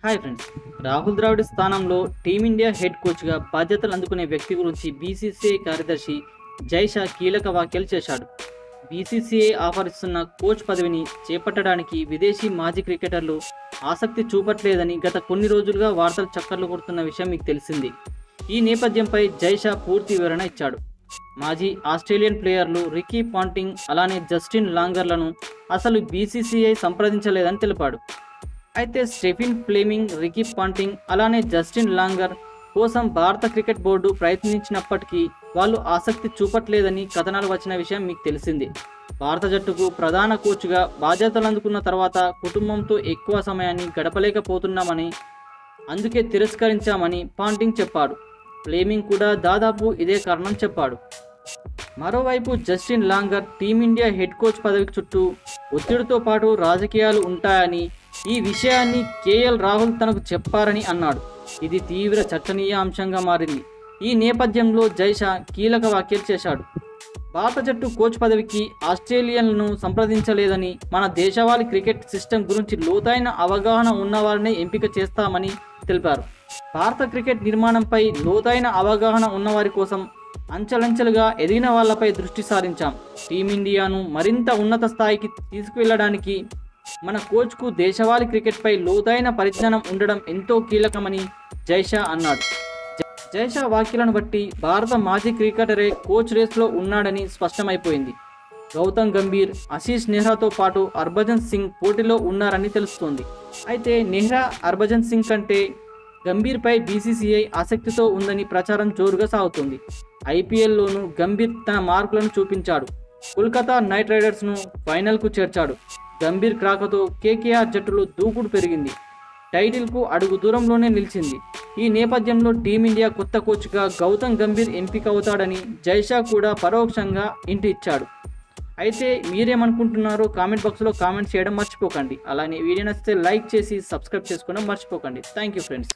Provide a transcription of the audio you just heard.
hi friends Rahul Dravid స్థానంలో team India head కోచ్గా బాధ్యతలు అందుకునే వ్యక్తి గురించి బీసీసీఐ కార్యదర్శి జైషా కీలక వ్యాఖ్యలు చేశాడు బీసీసీఐ ఆఫర్ ఇస్తున్న కోచ్ పదవిని చేపట్టడానికి విదేశీ మాజీ క్రికెటర్లు ఆసక్తి చూపట్లేదని గత కొన్ని రోజులుగా వార్తలు చక్కర్లు కొడుతున్న విషయం మీకు తెలిసింది ఈ నేపథ్యంపై జైషా పూర్తి వివరణ ఇచ్చాడు మాజీ ఆస్ట్రేలియన్ ప్లేయర్లు రికీ పాంటింగ్ అలానే జస్టిన్ లాంగర్లను అసలు బీసీసీఐ సంప్రదించలేదని తెలిపాడు అయితే స్టెఫిన్ ఫ్లేమింగ్ రికీ పాంటింగ్ అలానే జస్టిన్ లాంగర్ కోసం భారత క్రికెట్ బోర్డు ప్రయత్నించినప్పటికీ వాళ్ళు ఆసక్తి చూపట్లేదని కథనాలు వచ్చిన విషయం మీకు తెలిసింది భారత జట్టుకు ప్రధాన కోచ్గా బాధ్యతలు అందుకున్న తర్వాత కుటుంబంతో ఎక్కువ సమయాన్ని గడపలేకపోతున్నామని అందుకే తిరస్కరించామని పాంటింగ్ చెప్పాడు ఫ్లేమింగ్ కూడా దాదాపు ఇదే కారణం చెప్పాడు మరోవైపు Justin Langer team India head coach పదవికి చుట్టూ ఒత్తిడితో పాటు రాజకీయాలు ఉంటాయని ఈ విషయాన్ని కేఎల్ రాహుల్ తనకు చెప్పారని అన్నాడు ఇది తీవ్ర చర్చనీయ అంశంగా మారింది ఈ నేపథ్యంలో జైషా కీలక వ్యాఖ్యలు చేశాడు భారత జట్టు కోచ్ పదవికి ఆస్ట్రేలియన్లను సంప్రదించలేదని మన దేశవాళీ క్రికెట్ సిస్టమ్ గురించి లోతైన అవగాహన ఉన్నవారినే ఎంపిక చేస్తామని తెలిపారు భారత క్రికెట్ నిర్మాణంపై లోతైన అవగాహన ఉన్నవారి కోసం అంచెలంచెలుగా ఎదిగిన వాళ్లపై దృష్టి సారించాం టీమిండియాను మరింత ఉన్నత స్థాయికి తీసుకువెళ్ళడానికి మన కోచ్కు దేశవాళీ క్రికెట్పై లోతైన పరిజ్ఞానం ఉండడం ఎంతో కీలకమని జైషా అన్నాడు జ- జైషా వ్యాఖ్యలను బట్టి భారత మాజీ క్రికెటరే కోచ్ రేస్లో ఉన్నాడని స్పష్టమైపోయింది గౌతమ్ గంభీర్ ఆశీష్ నెహ్రాతో పాటు హర్భజన్ సింగ్ పోటీలో ఉన్నారని తెలుస్తోంది అయితే నెహ్రా హర్భజన్ సింగ్ కంటే గంభీర్పై బీసీసీఐ ఆసక్తితో ఉందని ప్రచారం జోరుగా సాగుతుంది ఐపీఎల్లోనూ గంభీర్ తన మార్కులను చూపించాడు కోల్కతా నైట్ రైడర్స్ను ఫైనల్కు చేర్చాడు గంభీర్ క్రాకతో కేకేఆర్ జట్టులో దూకుడు పెరిగింది టైటిల్కు అడుగు దూరంలోనే నిలిచింది ఈ నేపథ్యంలో టీమిండియా కొత్త కోచ్గా గౌతమ్ గంభీర్ ఎంపిక అవుతాడని జైషా కూడా పరోక్షంగా ఇంటి ఇచ్చాడు అయితే మీరేమనుకుంటున్నారో కామెంట్ బాక్స్లో కామెంట్ చేయడం మర్చిపోకండి అలానే వీడియో నచ్చితే లైక్ చేసి సబ్స్క్రైబ్ చేసుకోవడం మర్చిపోకండి థ్యాంక్ యూ ఫ్రెండ్స్